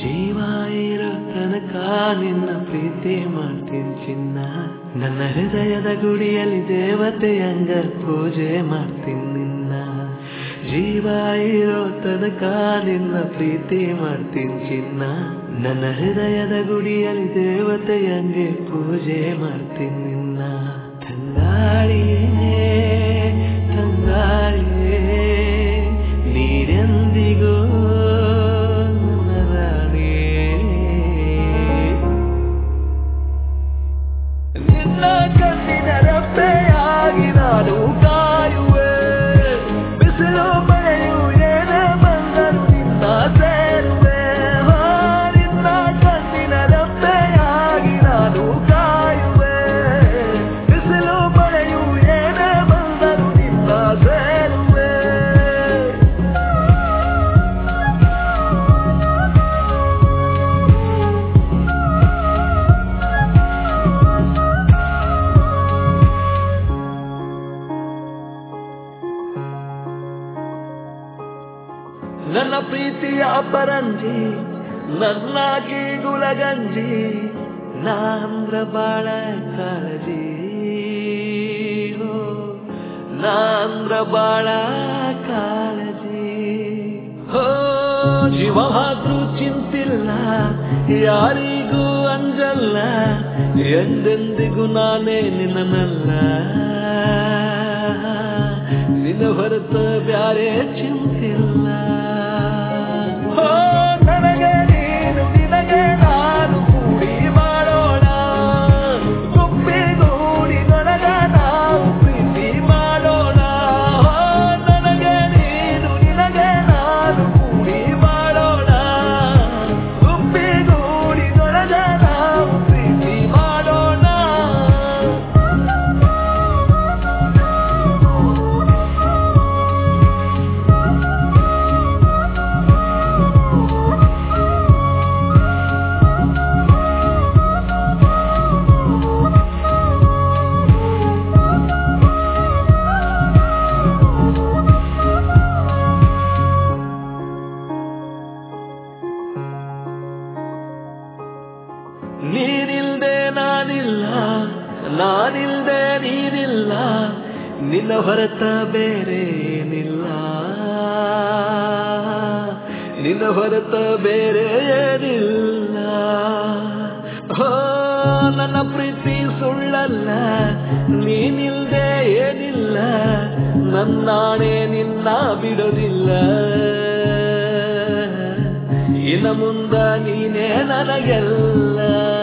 ಜೀವ ಇರೋ ತನಕ ನಿನ್ನ ಪ್ರೀತಿ ಮಾಡ್ತೀನಿ ಚಿನ್ನ ನನ್ನ ಹೃದಯದ ಗುಡಿಯಲ್ಲಿ ದೇವತೆಯಂಗ ಪೂಜೆ ಮಾಡ್ತೀನಿ ನಿನ್ನ ಜೀವ ಇರೋ ತನಕ ನಿನ್ನ ಪ್ರೀತಿ ಮಾಡ್ತೀನಿ ಚಿನ್ನ ನನ್ನ ಹೃದಯದ ಗುಡಿಯಲ್ಲಿ ದೇವತೆಯಂಗೆ ಪೂಜೆ ಮಾಡ್ತೀನಿ ನಿನ್ನ ತಂಗಾಳಿಯೇ ತಂಗಾಳಿಯೇ ನೀರೆಂದಿಗೂ ನನ್ನ ರಾಣಿಯೇ ನಿನ್ನ ಕಣ್ಣಿನ ರೆಪ್ಪೆಯಾಗಿ ನಾನು ಕಾಯುವೆ ಬಿಸಿಲು ಮಳೆಯು ಏನೇ ಬಂದರು ನಿನ್ನ ಸೇರುವೆ ಹಾ, ನಿನ್ನ ಕಣ್ಣಿನ ರೆಪ್ಪೆಯಾಗಿ ನಾನು ಕಾಯುವೆ ಬಿಸಿಲು ಮಳೆಯು ಏನೇ ಬಂದರು ನಿನ್ನ ಸೇರುವೆ ನನ್ನ ಪ್ರೀತಿಯ ಅಪರಂಜಿ ನನ್ನಾಗಿ ಗುಲಗಂಜಿ ನಾಂದ್ರ ಬಾಳ ಕಾಳಜಿ ಹೋ, ನಾಂದ್ರ ಬಾಳ ಕಾಳಜಿ ಹೋ ಜೀವ ಆದ್ರೂ ಚಿಂತಿಲ್ಲ ಯಾರಿಗೂ ಅಂಜಲ್ಲ ಎಂದೆಂದಿಗೂ ನಾನೇ ನಿನ್ನನಲ್ಲ ನಿನ್ನ ಹೊರತ ಬ್ಯಾರೆ ಚಿಂತಿಲ್ಲ ಹೋ, ನನಗೆ ನೀನು ನಿನಗೆ ನಾನು ಕೂಡಿ ಮಾಡೋಣ ಗುಪ್ಪಿಗೂಡಿ ನನಗ ನಾವು ಪ್ರೀತಿ ಮಾಡೋಣ ಹೋ, ನನಗೆ ನೀನು ನಿನಗೆ ನಾನು ಕೂಡಿ ಮಾಡೋಣ ಗುಪ್ಪಿಗೂಡಿ ನನಗ ನಾವು ಪ್ರೀತಿ ಮಾಡೋಣ ನೀನಿಲ್ದೆ ನಾನಿಲ್ಲ ನಾನಿಲ್ದೆ ನೀನಿಲ್ಲ ನಿನ್ನ ಹೊರತ ಬೇರೆ ಏನಿಲ್ಲ ನಿನ್ನ ಹೊರತ ಬೇರೆ ಏನಿಲ್ಲ ಹೋ, ನನ್ನ ಪ್ರೀತಿ ಸುಳ್ಳಲ್ಲ ನೀನಿಲ್ದೆ ಏನಿಲ್ಲ ನನ್ನಾಣೆ ನಿನ್ನ ಬಿಡೋದಿಲ್ಲ ಇನ್ನು ಮುಂದ ನೀನೇ ನನಗೆಲ್ಲ